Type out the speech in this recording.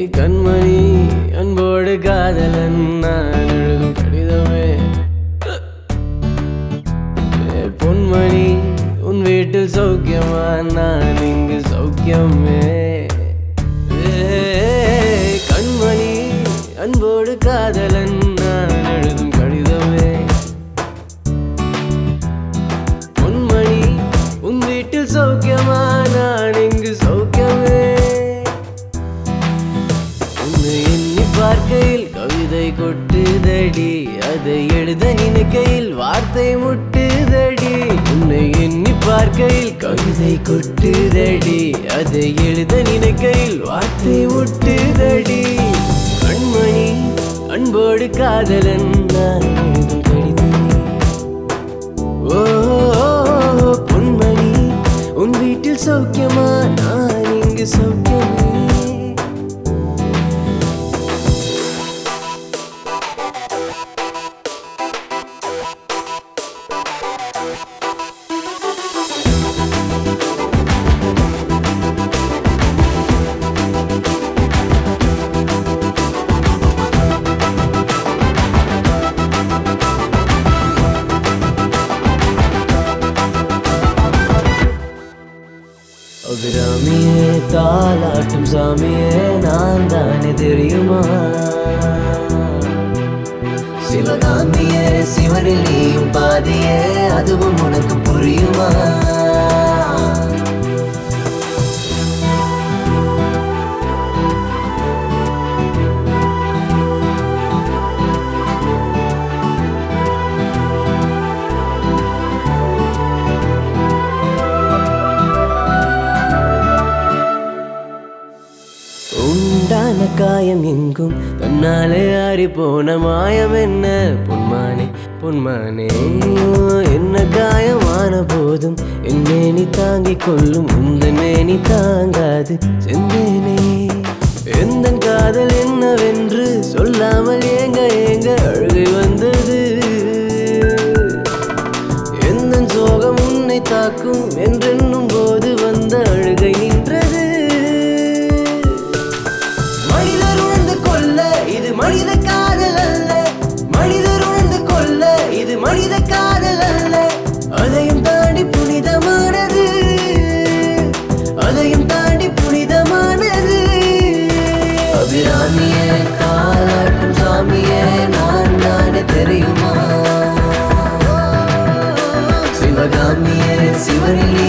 கண்மணி அன்போடு காதலன் நான் எழுதும் கடிதமே ஏ பொன்மணி உன் வீட்டில் சௌக்கியமா நான் இங்கு சௌக்கியமே ஏ கண்மணி அன்போடு காதலன் நான் எழுதும் கடிதமே பொன்மணி உன் வீட்டில் சௌக்கியமா நான் இங்கு சௌக்கியமே உன்னை எண்ணி பார்க்கையில் கவிதை கொட்டுதடி அதை எழுத நினைக்கையில் வார்த்தை முட்டுதடி உன்னை எண்ணி பார்க்கையில் கவிதை கொட்டுதடி அதை எழுத நினைக்கையில் வார்த்தை முட்டுதடி கண்மணி அன்போடு காதலன் நான் எழுதும் கடிதமே ஓ பொன்மணி உன் வீட்டில் சௌக்கியமா நான் இங்கு சௌக்கியமே அபிராமியே தாலாட்டும் சாமியே நான் தானே தெரியுமா சிவகாமியே சிவனில் நீயும் பாதியே அதுவும் உனக்கு புரியுமா உண்டான காயம் எங்கும் தன்னாலே ஆறி போன மாயம் என்ன பொன்மானே பொன்மானே என்ன காயமான போதும் என்னே நீ தாங்கிக் கொள்ளும் உந்தனே நீ தாங்காது செந்தேனே எந்த காதல் என்னவென்று சொல்லாமல் ஏங்க ஏங்க அழுகை வந்தது எந்த சோகம் உன்னை தாக்கும் என்றென்னும் போது வந்த அழுகை நின்றது மனிதர் உணர்ந்து கொள்ள இது மனித காதல் அல்ல மனிதர் உணர்ந்து கொள்ள இது மனித காதல் அல்ல அதையும் தாண்டி புனிதமானது அதையும் தாண்டி புனிதமானது அபிராமியே தாலாட்டும் சாமியே நான் தானே தெரியுமா சிவகாமியே சிவனில்